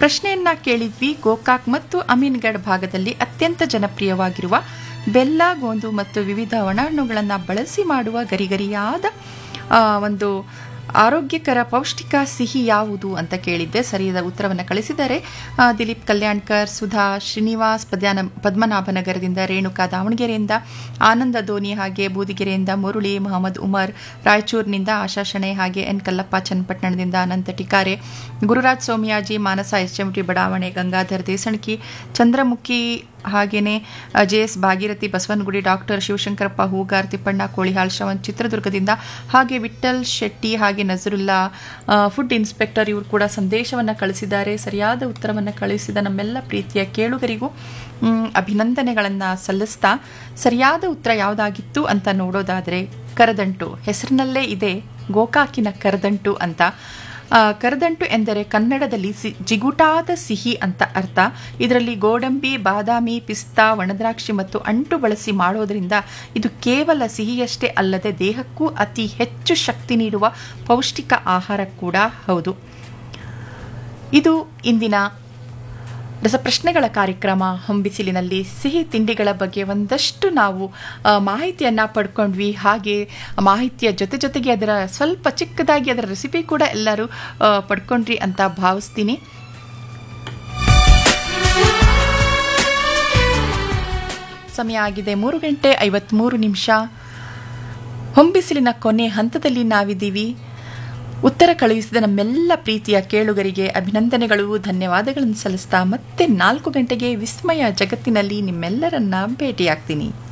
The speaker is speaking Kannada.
ಪ್ರಶ್ನೆಯನ್ನ ಕೇಳಿದ್ವಿ ಗೋಕಾಕ್ ಮತ್ತು ಅಮೀನ್ಗಢ್ ಭಾಗದಲ್ಲಿ ಅತ್ಯಂತ ಜನಪ್ರಿಯವಾಗಿರುವ ಬೆಲ್ಲ ಗೋಂದು ಮತ್ತು ವಿವಿಧ ಒಣಹಣ್ಣುಗಳನ್ನು ಬಳಸಿ ಮಾಡುವ ಗರಿಗರಿಯಾದ ಆ, ಒಂದು ಆರೋಗ್ಯಕರ ಪೌಷ್ಟಿಕ ಸಿಹಿ ಯಾವುದು ಅಂತ ಕೇಳಿದ್ದೆ ಸರಿಯಾದ ಉತ್ತರವನ್ನು ಕಳಿಸಿದ್ದಾರೆ ಆ, ದಿಲೀಪ್ ಕಲ್ಯಾಣ್ಕರ್ ಸುಧಾ ಶ್ರೀನಿವಾಸ್ ಪದ್ಯಾನ ಪದ್ಮನಾಭನಗರದಿಂದ ರೇಣುಕಾ ದಾವಣಗೆರೆಯಿಂದ ಆನಂದ ಧೋನಿ ಹಾಗೆ ಬೂದಿಗೆರೆಯಿಂದ ಮುರುಳಿ ಮೊಹಮ್ಮದ್ ಉಮರ್ ರಾಯಚೂರಿನಿಂದ ಆಶಾ ಶಣೆ ಹಾಗೆ ಎನ್ ಕಲ್ಲಪ್ಪ ಚನ್ನಪಟ್ಟಣದಿಂದ Ananth Tikare Gururaj Somayaji Manasa H M T ಬಡಾವಣೆ ಗಂಗಾಧರ್ ದೇಸಣಕಿ ಚಂದ್ರಮುಖಿ ಹಾಗೇನೆ J S Bhagirathi Basavanagudi doctor Shivashankarappa Hoogar Tippanna Kolihal Shravan ಚಿತ್ರದುರ್ಗದಿಂದ ಹಾಗೆ ವಿಠಲ್ ಶೆಟ್ಟಿ ಹಾಗೆ ನಜರುಲ್ಲಾ ಆ, ಫುಡ್ ಇನ್ಸ್ಪೆಕ್ಟರ್ ಇವರು ಕೂಡ ಸಂದೇಶವನ್ನು ಕಳಿಸಿದ್ದಾರೆ ಸರಿಯಾದ ಉತ್ತರವನ್ನು ಕಳಿಸಿದ ನಮ್ಮೆಲ್ಲ ಪ್ರೀತಿಯ ಕೇಳುಗರಿಗೂ ಮ್, ಅಭಿನಂದನೆಗಳನ್ನು ಸಲ್ಲಿಸ್ತಾ ಸರಿಯಾದ ಉತ್ತರ ಯಾವುದಾಗಿತ್ತು ಅಂತ ನೋಡೋದಾದರೆ ಕರದಂಟು ಹೆಸರಿನಲ್ಲೇ ಇದೆ ಗೋಕಾಕಿನ ಕರದಂಟು ಅಂತ ಆ, ಕರದಂಟು ಎಂದರೆ ಕನ್ನಡದಲ್ಲಿ ಸಿ ಜಿಗುಟಾದ ಸಿಹಿ ಅಂತ ಅರ್ಥ ಇದರಲ್ಲಿ ಗೋಡಂಬಿ ಬಾದಾಮಿ ಪಿಸ್ತಾ ಒಣದ್ರಾಕ್ಷಿ ಮತ್ತು ಅಂಟು ಬಳಸಿ ಮಾಡೋದ್ರಿಂದ ಇದು ಕೇವಲ ಸಿಹಿಯಷ್ಟೇ ಅಲ್ಲದೆ ದೇಹಕ್ಕೂ ಅತಿ ಹೆಚ್ಚು ಶಕ್ತಿ ನೀಡುವ ಪೌಷ್ಟಿಕ ಆಹಾರ ಕೂಡ ಹೌದು ಇದು ಇಂದಿನ ರಸಪ್ರಶ್ನೆಗಳ ಕಾರ್ಯಕ್ರಮ ಹೊಂಬಿಸಿಲಿನಲ್ಲಿ ಸಿಹಿ ತಿಂಡಿಗಳ ಬಗ್ಗೆ ಒಂದಷ್ಟು ನಾವು ಆ, ಮಾಹಿತಿಯನ್ನ ಪಡ್ಕೊಂಡ್ವಿ ಹಾಗೆ ಮಾಹಿತಿಯ ಜೊತೆ ಜೊತೆಗೆ ಅದರ ಸ್ವಲ್ಪ ಚಿಕ್ಕದಾಗಿ ಅದರ ರೆಸಿಪಿ ಕೂಡ ಎಲ್ಲರೂ ಆ, ಪಡ್ಕೊಂಡ್ರಿ ಅಂತ ಭಾವಿಸ್ತೀನಿ ಸಮಯ ಆಗಿದೆ ಮೂರು ಗಂಟೆ ಐವತ್ತ್ಮೂರು ನಿಮಿಷ ಹೊಂಬಿಸಿಲಿನ ಕೊನೆ ಹಂತದಲ್ಲಿ ನಾವಿದ್ದೀವಿ ಉತ್ತರ ಕಳುಹಿಸಿದ ನಮ್ಮೆಲ್ಲ ಪ್ರೀತಿಯ ಕೇಳುಗರಿಗೆ ಅಭಿನಂದನೆಗಳು ಧನ್ಯವಾದಗಳನ್ನು ಸಲ್ಲಿಸ್ತಾ ಮತ್ತೆ ನಾಲ್ಕು ಗಂಟೆಗೆ ವಿಸ್ಮಯ ಜಗತ್ತಿನಲ್ಲಿ ನಿಮ್ಮೆಲ್ಲರನ್ನ ಭೇಟಿಯಾಗ್ತೀನಿ